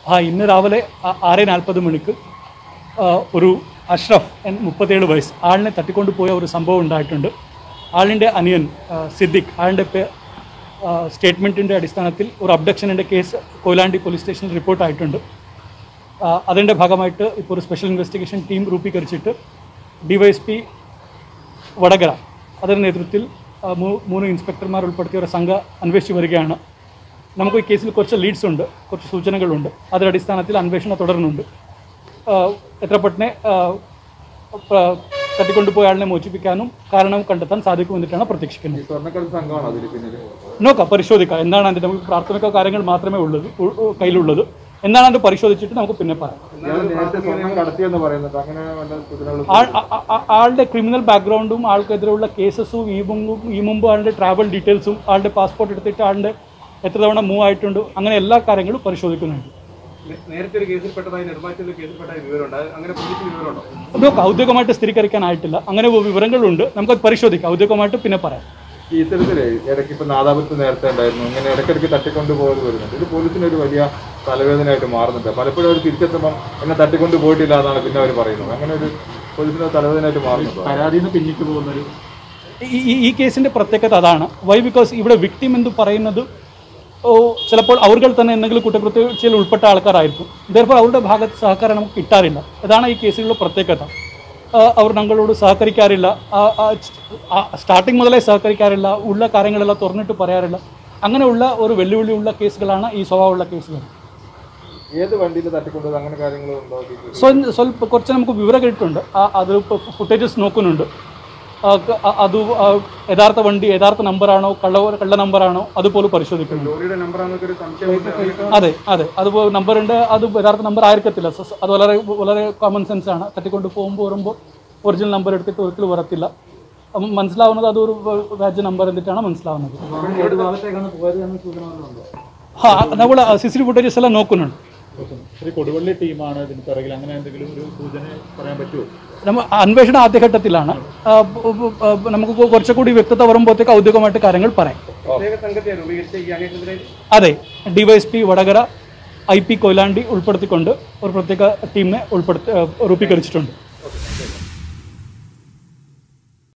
ആ ഇന്ന് രാവിലെ ആ- ആറ് നാൽപ്പത് മണിക്ക് ആ, ഒരു അഷ്റഫ് എൻ മുപ്പത്തേഴ് വയസ്സ് ആളിനെ തട്ടിക്കൊണ്ട് പോയ ഒരു സംഭവം ഉണ്ടായിട്ടുണ്ട് ആളിൻ്റെ അനിയൻ ആ, സിദ്ദിഖ് ആളിൻ്റെ പേ സ്റ്റേറ്റ്മെൻറ്റിൻ്റെ അടിസ്ഥാനത്തിൽ ഒരു അബ്ഡക്ഷനിൻ്റെ കേസ് കൊയിലാണ്ടി പോലീസ് സ്റ്റേഷനിൽ റിപ്പോർട്ടായിട്ടുണ്ട് ആ, അതിൻ്റെ ഭാഗമായിട്ട് ഇപ്പോൾ ഒരു സ്പെഷ്യൽ ഇൻവെസ്റ്റിഗേഷൻ ടീം രൂപീകരിച്ചിട്ട് ഡിവൈഎസ്പി വടകര അതിൻ്റെ നേതൃത്വത്തിൽ ആ, മൂ- മൂന്ന് ഇൻസ്പെക്ടർമാർ ഉൾപ്പെടുത്തിയ ഒരു സംഘം അന്വേഷിച്ച് വരികയാണ് നമുക്ക് ഈ കേസിൽ കുറച്ച് ലീഡ്സ് ഉണ്ട് കുറച്ച് സൂചനകളുണ്ട് അതിൻ്റെ അടിസ്ഥാനത്തിൽ അന്വേഷണം തുടരുന്നുണ്ട് ആ, എത്ര പെട്ടെന്ന് ആ, പ- തട്ടിക്കൊണ്ടുപോയ ആളിനെ മോചിപ്പിക്കാനും കാരണം കണ്ടെത്താൻ സാധിക്കുമെന്നിട്ടാണ് പ്രതീക്ഷിക്കുന്നത് സ്വർണ്ണക്കടത്ത് സംഘമാണ് അതിൽ പിന്നിൽ നോക്കാം പരിശോധിക്കാം എന്താണ് അതിൻ്റെ നമുക്ക് പ്രാഥമിക കാര്യങ്ങൾ മാത്രമേ ഉള്ളത് ഉ- ഉ- കയ്യിലുള്ളത് എന്താണ് അത് പരിശോധിച്ചിട്ട് നമുക്ക് പിന്നെ പറയാം ഇയാൾ നേരത്തെ സ്വർണം കടത്തിയെന്ന് പറയുന്നുണ്ട് അങ്ങനെ വല്ല സൂചനകൾ ആൾ- ആ- ആ- ആ- ആളുടെ ക്രിമിനൽ ബാക്ക്ഗ്രൗണ്ടും ആൾക്കെതിരെയുള്ള കേസസും ഈ മുമ്പും ഈ മുമ്പ് ആളുടെ ട്രാവൽ ഡീറ്റെയിൽസും ആളുടെ പാസ്പോർട്ട് എടുത്തിട്ട് ആളുടെ എത്ര തവണ മൂവ് ആയിട്ടുണ്ട് അങ്ങനെ എല്ലാ കാര്യങ്ങളും പരിശോധിക്കുന്നുണ്ട് നേരത്തെ ഒരു കേസിൽപ്പെട്ടതായി നെടുമ്പാശ്ശേരി കേസിൽപ്പെട്ടതായി വിവരമുണ്ട് അത് അങ്ങനെ പോലീസിന് വിവരമുണ്ടോ നോക്കാം ഔദ്യോഗികമായിട്ട് സ്ഥിരീകരിക്കാനായിട്ടില്ല അങ്ങനെ വിവരങ്ങളുണ്ട് നമുക്കത് പരിശോധിക്കാം ഔദ്യോഗികമായിട്ട് പിന്നെ പറയാം ഈ ഇത്തരത്തില് ഇടയ്ക്ക് ഇപ്പൊ നാദാപുരത്ത് നേരത്തെ ഉണ്ടായിരുന്നു ഇങ്ങനെ ഇടയ്ക്കിടയ്ക്ക് തട്ടിക്കൊണ്ട് പോയത് വരുന്നുണ്ട് ഇത് പോലീസിന് ഒരു വലിയ തലവേദനയായിട്ട് മാറുന്നുണ്ട് പലപ്പോഴും അവർ തിരിച്ചെത്തുമ്പോൾ എന്നെ തട്ടിക്കൊണ്ട് പോയിട്ടില്ല എന്നാണ് പിന്നെ അവർ പറയുന്നത് അങ്ങനെ ഒരു പോലീസിന് ഒരു തലവേദനയായിട്ട് മാറുന്നുണ്ടോ പരാതിയിൽ നിന്ന് പിന്നിട്ട് പോകുന്നൊരു ഈ- ഈ ഈ കേസിന്റെ പ്രത്യേകത അതാണ് വൈ ബിക്കോസ് ഇവിടെ വിക്ടിം എന്ന് പറയുന്നത് ഓ ചിലപ്പോൾ അവർ തന്നെ എന്തെങ്കിലും കുറ്റകൃത്യത്തിൽ ഉൾപ്പെട്ട ആൾക്കാരായിരിക്കും ഇതേപോലെ അവരുടെ ഭാഗത്ത് സഹകാരം നമുക്ക് കിട്ടാറില്ല അതാണ് ഈ കേസിലുള്ള പ്രത്യേകത ആ, അവർ ഞങ്ങളോട് സഹകരിക്കാറില്ല സ്റ്റാർട്ടിങ് മുതലേ സഹകരിക്കാറില്ല ഉള്ള കാര്യങ്ങളെല്ലാം തുറന്നിട്ട് പറയാറില്ല അങ്ങനെയുള്ള ഒരു വെല്ലുവിളിയുള്ള കേസുകളാണ് ഈ സ്വഭാവമുള്ള കേസുകൾ ഏത് വണ്ടിയിൽ തട്ടിക്കൊണ്ടത് അങ്ങനെ കാര്യങ്ങളുണ്ടോ ഇതിൽ? സ്വ- സ്വല്പ കുറച്ച് നമുക്ക് വിവരം കിട്ടുന്നുണ്ട് ആ അത് ഇപ്പോൾ ഫുട്ടേജസ് നോക്കുന്നുണ്ട് ആ, ക- ആ, അത് ആ, യഥാർത്ഥ വണ്ടി യഥാർത്ഥ നമ്പറാണോ കള്ള കള്ള നമ്പറാണോ അതുപോലും പരിശോധിക്കുന്നുണ്ട് ലോറിയുടെ നമ്പറാന്നൊക്കെ ഒരു സംശയം അതെ അതെ അത് നമ്പർ ഉണ്ട് അത് യഥാർത്ഥ നമ്പർ ആയിരിക്കത്തില്ല സ- അത് വളരെ വളരെ കോമൺ സെൻസ് ആണ് തട്ടിക്കൊണ്ട് പോകുമ്പോൾ വരുമ്പോൾ ഒറിജിനൽ നമ്പർ എടുത്തിട്ട് ഒരിക്കലും വരത്തില്ല അപ്പം മനസ്സിലാവുന്നത് അതൊരു വ്യാജ നമ്പർ എന്നിട്ടാണ് മനസ്സിലാവുന്നത് ഏത് ഭാഗത്തേക്കാണ് പോയത് എന്ന സൂചന വല്ലതും ഉണ്ടോ ആ നമ്മൾ സി സി ടി ഫുട്ടേജസ് എല്ലാം നോക്കുന്നുണ്ട് ശ്രീ കൊടുവള്ളി ടീമാണ് ഇതിന് പിറകിൽ അങ്ങനെ എന്തെങ്കിലും ഒരു സൂചന പറയാൻ പറ്റുമോ നമ്മൾ അന്വേഷണം ആദ്യഘട്ടത്തിലാണ് ആ, ബ- ബ- ബ- നമുക്ക് കുറച്ചുകൂടി വ്യക്തത വരുമ്പോഴത്തേക്ക് ഔദ്യോഗികമായിട്ട് കാര്യങ്ങൾ പറയാം പ്രത്യേക സംഘത്തെ രൂപീകരിച്ച ഈ അന്വേഷണത്തിലെ അതെ DYSP Vadakara I P Koyilandy ഉൾപ്പെടുത്തിക്കൊണ്ട് ഒരു പ്രത്യേക ടീമിനെ ഉൾപ്പെടുത്തി ആ, രൂപീകരിച്ചിട്ടുണ്ട്